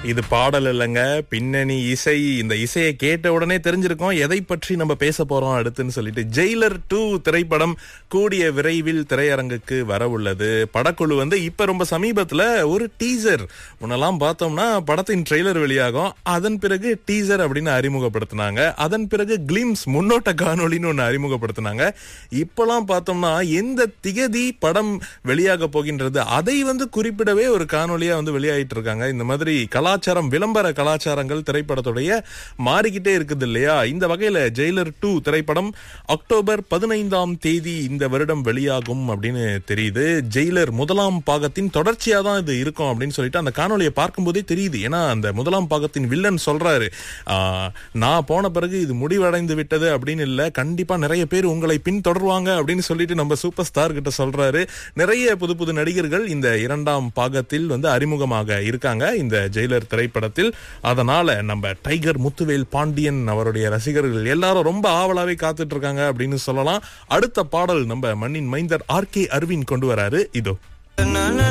இது பாடல் இல்லைங்க பின்னணி இசை இந்த இசையை கேட்ட உடனே தெரிஞ்சிருக்கோம் எதை பற்றி நம்ம பேச போறோம் அடுத்துன்னு சொல்லிட்டு ஜெயிலர் டூ திரைப்படம் கூடிய விரைவில் திரையரங்குக்கு வர உள்ளது படக்குழு வந்து இப்ப ரொம்ப சமீபத்துல ஒரு டீசர் முன்னெல்லாம் பார்த்தோம்னா படத்தின் ட்ரெய்லர் வெளியாகும் அதன் பிறகு டீசர் அப்படின்னு அறிமுகப்படுத்தினாங்க அதன் பிறகு கிளிம்ஸ் முன்னோட்ட காணொளின்னு ஒன்னு அறிமுகப்படுத்தினாங்க இப்பெல்லாம் பார்த்தோம்னா எந்த திகதி படம் வெளியாக போகின்றது அதை வந்து குறிப்பிடவே ஒரு காணொளியா வந்து வெளியாயிட்டு இருக்காங்க இந்த மாதிரி கலாச்சாரம் விளம்பர கலாச்சாரங்கள் திரைப்படத்துடைய மாறிக்கிட்டே இருக்குது இல்லையா இந்த வகையில ஜெயிலர் டூ திரைப்படம் அக்டோபர் பதினைந்தாம் தேதி இந்த வருடம் வெளியாகும் அப்படின்னு தெரியுது ஜெயிலர் முதலாம் பாகத்தின் தொடர்ச்சியா தான் இது இருக்கும் அப்படின்னு சொல்லிட்டு அந்த காணொலியை பார்க்கும்போதே தெரியுது ஏன்னா அந்த முதலாம் பாகத்தின் வில்லன் சொல்றாரு "ஆஹ், நான் போன பிறகு இது முடிவடைந்து விட்டது அப்படின்னு இல்ல கண்டிப்பா நிறைய பேர் உங்களை பின்தொடருவாங்க அப்படின்னு சொல்லிட்டு நம்ம சூப்பர் ஸ்டார் கிட்ட சொல்றாரு நிறைய புது புது நடிகர்கள் இந்த இரண்டாம் பாகத்தில் வந்து அறிமுகமாக இருக்காங்க இந்த ஜெயிலர் திரைப்படத்தில் அதனால நம்ம டைகர் முத்துவேல் பாண்டியன் அவருடைய ரசிகர்கள் எல்லாரும் ரொம்ப ஆவலாவே காத்துட்டு இருக்காங்க அப்படின்னு சொல்லலாம் அடுத்த பாடல் நம்ம மண்ணின் மைந்தர் ஆர் கே அரவிந்த் கொண்டு வராரு இதோ